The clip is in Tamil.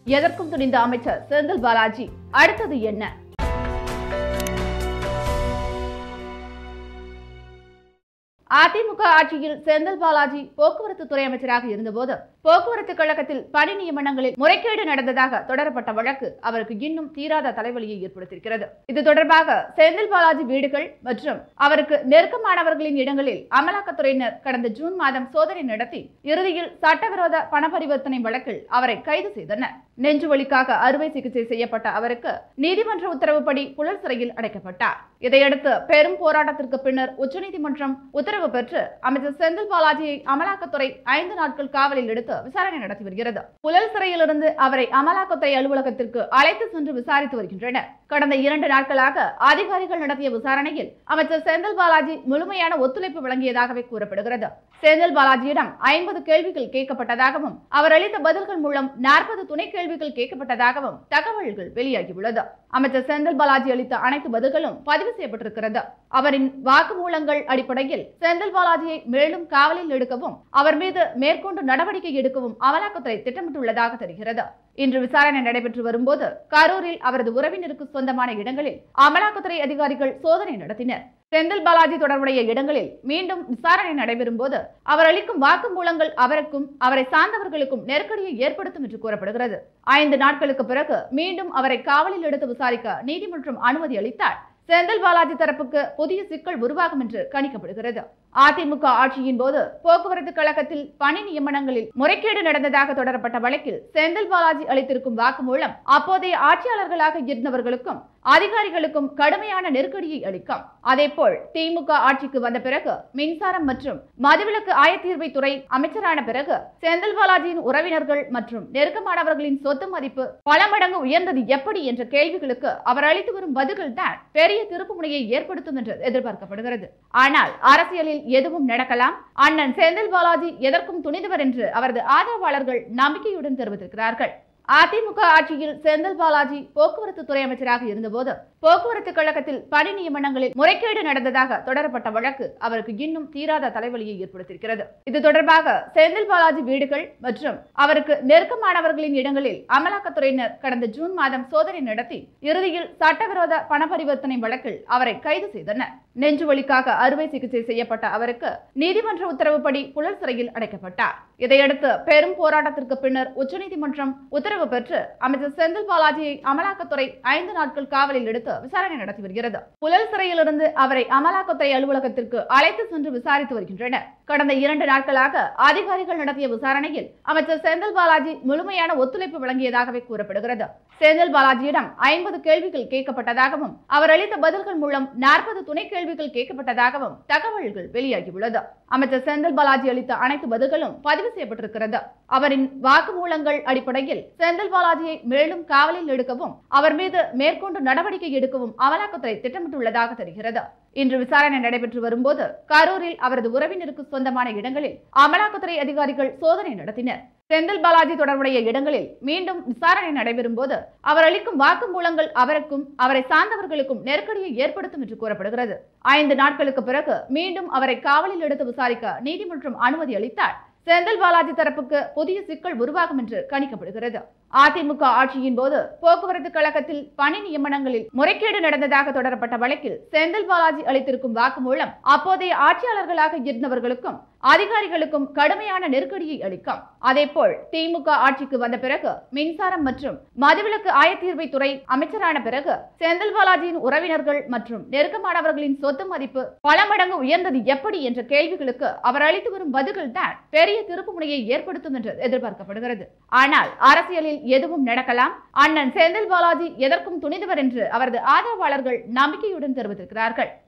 எதற்கும் துணிந்த அமைச்சர் செந்தில் பாலாஜி அடுத்தது என்ன அதிமுக ஆட்சியில் செந்தில் பாலாஜி போக்குவரத்து துறை அமைச்சராக இருந்தபோது போக்குவரத்து கழகத்தில் பணி நியமனங்களில் முறைகேடு நடந்ததாக தொடரப்பட்ட வழக்கு அவருக்கு இன்னும் தீராத தலைவலியை ஏற்படுத்தியிருக்கிறது இது தொடர்பாக செந்தில் பாலாஜி வீடுகள் மற்றும் அவருக்கு நெருக்கமானவர்களின் இடங்களில் அமலாக்கத்துறையினர் கடந்த ஜூன் மாதம் சோதனை நடத்தி இறுதியில் சட்டவிரோத பண பரிவர்த்தனை வழக்கில் அவரை கைது செய்தனர் நெஞ்சு வலிக்காக அறுவை சிகிச்சை செய்யப்பட்ட அவருக்கு நீதிமன்ற உத்தரவுப்படி புழல் சிறையில் அடைக்கப்பட்டார் இதையடுத்து பெரும் போராட்டத்திற்கு பின்னர் உச்சநீதிமன்றம் உத்தரவு பெற்று அமைச்சர் செந்தில் பாலாஜியை அமலாக்கத்துறை ஐந்து நாட்கள் காவலில் எடுத்து விசாரணை நடத்தி வருகிறது புழல் சிறையிலிருந்து அவரை அமலாக்கத்துறை அலுவலகத்திற்கு அழைத்து சென்று விசாரித்து வருகின்றனர் கடந்த இரண்டு நாட்களாக அதிகாரிகள் நடத்திய விசாரணையில் அமைச்சர் செந்தில் பாலாஜி முழுமையான ஒத்துழைப்பு வழங்கியதாகவே கூறப்படுகிறது செந்தில் பாலாஜியிடம் ஐம்பது கேள்விகள் கேட்கப்பட்டதாகவும் அவர் அளித்த பதில்கள் மூலம் நாற்பது துணை கேள்விகள் கேட்கப்பட்டதாகவும் தகவல்கள் வெளியாகியுள்ளது அமைச்சர் செந்தில் பாலாஜி அளித்த அனைத்து பதில்களும் பதிவு செய்யப்பட்டிருக்கிறது அவரின் வாக்குமூலங்கள் அடிப்படையில் செந்தில் பாலாஜியை மேலும் காவலில் எடுக்கவும் அவர் மீது மேற்கொண்டு நடவடிக்கை எடுக்கவும் அமலாக்கத்துறை திட்டமிட்டுள்ளதாக தெரிகிறது இன்று விசாரணை நடைபெற்று வரும்போது கரூரில் அவரது உறவினருக்கு சொந்தமான இடங்களில் அமலாக்கத்துறை அதிகாரிகள் சோதனை நடத்தினர் செந்தில் பாலாஜி தொடர்புடைய இடங்களில் மீண்டும் விசாரணை நடைபெறும் போது அவர் அளிக்கும் வாக்குமூலங்கள் அவருக்கும் அவரை சார்ந்தவர்களுக்கும் நெருக்கடியை ஏற்படுத்தும் என்று கூறப்படுகிறது ஐந்து நாட்களுக்கு பிறகு மீண்டும் அவரை காவலில் எடுத்து விசாரிக்க நீதிமன்றம் அனுமதி அளித்தால் செந்தில் பாலாஜி தரப்புக்கு புதிய சிக்கல் உருவாகும் என்று கணிக்கப்படுகிறது அதிமுக ஆட்சியின் போது போக்குவரத்து கழகத்தில் பணி நியமனங்களில் முறைகேடு நடந்ததாக தொடரப்பட்ட வழக்கில் செந்தில் பாலாஜி அளித்திருக்கும் வாக்குமூலம் அப்போதைய ஆட்சியாளர்களாக இருந்தவர்களுக்கும் அதிகாரிகளுக்கும் கடுமையான நெருக்கடியை அளிக்கும் அதேபோல் திமுக ஆட்சிக்கு வந்த பிறகு மின்சாரம் மற்றும் மதுவிலக்கு ஆயத்தீர்வை துறை அமைச்சரான பிறகு செந்தில் பாலாஜியின் உறவினர்கள் மற்றும் நெருக்கமானவர்களின் சொத்து மதிப்பு பல மடங்கு உயர்ந்தது எப்படி என்ற கேள்விகளுக்கு அவர் அளித்து வரும் பதில்கள் தான் பெரிய திருப்புமுனையை ஏற்படுத்தும் என்று எதிர்பார்க்கப்படுகிறது ஆனால் அரசியலில் எதுவும் நடக்கலாம் அண்ணன் செந்தில் பாலாஜி எதற்கும் துணிந்தவர் என்று அவரது ஆதரவாளர்கள் நம்பிக்கையுடன் தெரிவித்திருக்கிறார்கள் அதிமுக ஆட்சியில் செந்தில் பாலாஜி போக்குவரத்து துறை அமைச்சராக இருந்தபோது போக்குவரத்து கழகத்தில் பணி நியமனங்களில் முறைகேடு நடந்ததாக தொடரப்பட்ட வழக்கு அவருக்கு இன்னும் தீராத தலைவலியை ஏற்படுத்தியிருக்கிறது இது தொடர்பாக செந்தில் பாலாஜி வீடுகள் மற்றும் அவருக்கு நெருக்கமானவர்களின் இடங்களில் அமலாக்கத்துறையினர் கடந்த ஜூன் மாதம் சோதனை நடத்தி இறுதியில் சட்டவிரோத பண பரிவர்த்தனை வழக்கில் அவரை கைது செய்தனர் நெஞ்சு வலிக்காக அறுவை சிகிச்சை செய்யப்பட்ட அவருக்கு நீதிமன்ற உத்தரவுப்படி புழல் சிறையில் அடைக்கப்பட்டார் இதையடுத்து பெரும் போராட்டத்திற்கு பின்னர் உச்சநீதிமன்றம் உத்தரவு பெற்று அமைச்சர் செந்தில் பாலாஜியை அமலாக்கத்துறை ஐந்து நாட்கள் காவலில் எடுத்து விசாரணை நடத்தி வருகிறது புழல் சிறையிலிருந்து அவரை அமலாக்கத்துறை அலுவலகத்திற்கு அழைத்து சென்று விசாரித்து வருகின்றனர் கடந்த இரண்டு நாட்களாக அதிகாரிகள் நடத்திய விசாரணையில் அமைச்சர் செந்தில் பாலாஜி முழுமையான ஒத்துழைப்பு வழங்கியதாகவே கூறப்படுகிறது செந்தில் பாலாஜியிடம் ஐம்பது கேள்விகள் கேட்கப்பட்டதாகவும் அவர் அளித்த பதில்கள் மூலம் நாற்பது துணை கேள்விகள் கேட்கப்பட்டதாகவும் தகவல்கள் வெளியாகியுள்ளது அமைச்சர் செந்தில் பாலாஜி அளித்த அனைத்து பதில்களும் பதிவு செய்யப்பட்டிருக்கிறது அவரின் வாக்குமூலங்கள் அடிப்படையில் செந்தில் பாலாஜியை மேலும் காவலில் எடுக்கவும் அவர் மீது மேற்கொண்டு நடவடிக்கை எடுக்கவும் அமலாக்கத்துறை திட்டமிட்டுள்ளதாக தெரிகிறது இன்று விசாரணை நடைபெற்று வரும்போது கரூரில் அவரது உறவினருக்கு சொந்தமான இடங்களில் அமலாக்கத்துறை அதிகாரிகள் சோதனை நடத்தினர் செந்தில் பாலாஜி தொடர்புடைய இடங்களில் மீண்டும் விசாரணை நடைபெறும் போது அவர் அளிக்கும் வாக்குமூலங்கள் அவருக்கும் அவரை சார்ந்தவர்களுக்கும் நெருக்கடியை ஏற்படுத்தும் என்று கூறப்படுகிறது ஐந்து நாட்களுக்கு பிறகு மீண்டும் அவரை காவலில் எடுத்து விசாரிக்க நீதிமன்றம் அனுமதி அளித்தால் செந்தில் பாலாஜி தரப்புக்கு புதிய சிக்கல் உருவாகும் என்று கணிக்கப்படுகிறது அதிமுக ஆட்சியின் போது போக்குவரத்து கழகத்தில் பணி நியமனங்களில் முறைகேடு நடந்ததாக தொடரப்பட்ட வழக்கில் செந்தில் பாலாஜி அளித்திருக்கும் வாக்குமூலம் அப்போதைய ஆட்சியாளர்களாக இருந்தவர்களுக்கும் அதிகாரிகளுக்கும் கடுமையான நெருக்கடியை அளிக்கும் அதேபோல் திமுக ஆட்சிக்கு வந்த பிறகு மின்சாரம் மற்றும் மதுவிலக்கு ஆயத்தீர்வை துறை அமைச்சரான பிறகு செந்தில் பாலாஜியின் உறவினர்கள் மற்றும் நெருக்கமானவர்களின் சொத்து மதிப்பு பல மடங்கு உயர்ந்தது எப்படி என்ற கேள்விகளுக்கு அவர் அளித்து வரும் பதில்கள் தான் பெரிய திருப்புமுனையை ஏற்படுத்தும் என்று எதிர்பார்க்கப்படுகிறது ஆனால் அரசியலில் எதுவும் நடக்கலாம் அண்ணன் செந்தில் பாலாஜி எதற்கும் துணிந்தவர் என்று அவரது ஆதரவாளர்கள் நம்பிக்கையுடன் தெரிவித்திருக்கிறார்கள்